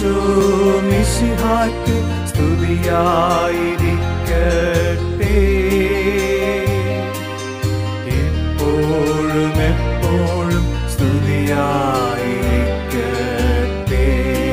ഈശോ മിശിഹായ്ക്ക് സ്തുതിയായിരിക്കട്ടെ എപ്പോഴും എപ്പോഴും സ്തുതിയായിരിക്കട്ടെ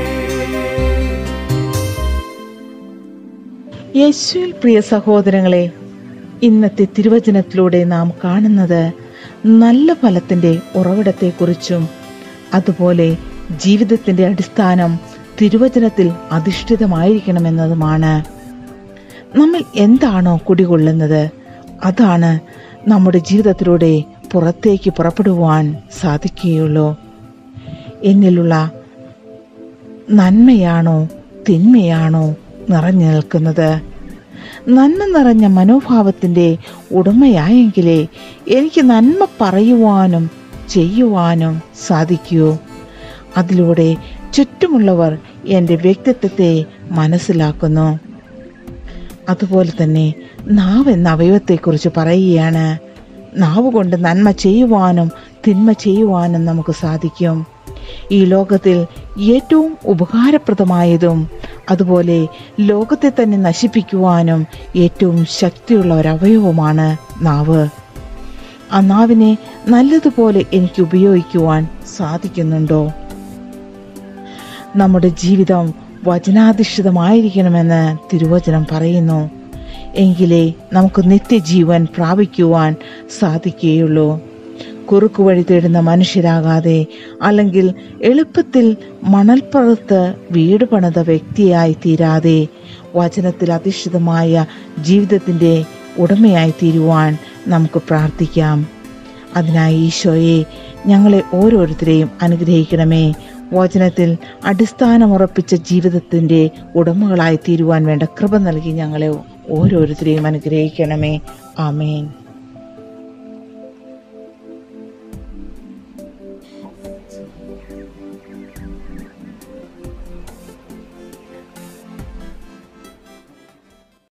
യേശുവിൽ പ്രിയ സഹോദരങ്ങളെ ഇന്നത്തെ തിരുവചനത്തിലൂടെ നാം കാണുന്നത് നല്ല ഫലത്തിന്റെ ഉറവിടത്തെക്കുറിച്ചും അതുപോലെ ജീവിതത്തിന്റെ അടിസ്ഥാനം തിരുവചനത്തിൽ അധിഷ്ഠിതമായിരിക്കണമെന്നതുമാണ് നമ്മൾ എന്താണോ കുടികൊള്ളുന്നത് അതാണ് നമ്മുടെ ജീവിതത്തിലൂടെ പുറത്തേക്ക് പുറപ്പെടുവാൻ സാധിക്കുകയുള്ളൂ എന്നിലുള്ള നന്മയാണോ തിന്മയാണോ നിറഞ്ഞു നിൽക്കുന്നത് നന്മ നിറഞ്ഞ മനോഭാവത്തിന്റെ ഉടമയായെങ്കിലേ എനിക്ക് നന്മ പറയുവാനും ചെയ്യുവാനും സാധിക്കൂ അതിലൂടെ ചുറ്റുമുള്ളവർ എൻ്റെ വ്യക്തിത്വത്തെ മനസ്സിലാക്കുന്നു അതുപോലെ തന്നെ നാവ് എന്ന അവയവത്തെക്കുറിച്ച് പറയുകയാണ് നാവ് കൊണ്ട് നന്മ ചെയ്യുവാനും തിന്മ ചെയ്യുവാനും നമുക്ക് സാധിക്കും ഈ ലോകത്തിൽ ഏറ്റവും ഉപകാരപ്രദമായതും അതുപോലെ ലോകത്തെ തന്നെ നശിപ്പിക്കുവാനും ഏറ്റവും ശക്തിയുള്ള ഒരു അവയവമാണ് നാവ് ആ നാവിനെ നല്ലതുപോലെ എനിക്ക് ഉപയോഗിക്കുവാൻ സാധിക്കുന്നുണ്ടോ നമ്മുടെ ജീവിതം വചനാധിഷ്ഠിതമായിരിക്കണമെന്ന് തിരുവചനം പറയുന്നു എങ്കിലേ നമുക്ക് നിത്യജീവൻ പ്രാപിക്കുവാൻ സാധിക്കുകയുള്ളൂ കുറുക്കു വഴി തേടുന്ന മനുഷ്യരാകാതെ അല്ലെങ്കിൽ എളുപ്പത്തിൽ മണൽപ്പുറത്ത് വീട് പണിത വ്യക്തിയായി തീരാതെ വചനത്തിൽ അധിഷ്ഠിതമായ ജീവിതത്തിന്റെ ഉടമയായി തീരുവാൻ നമുക്ക് പ്രാർത്ഥിക്കാം അതിനായി ഈശോയെ ഞങ്ങളെ ഓരോരുത്തരെയും അനുഗ്രഹിക്കണമേ വചനത്തിൽ അടിസ്ഥാനമുറപ്പിച്ച ജീവിതത്തിന്റെ ഉടമകളായി തീരുവാൻ വേണ്ട കൃപ നൽകി ഞങ്ങളെ ഓരോരുത്തരെയും അനുഗ്രഹിക്കണമേ ആമേൻ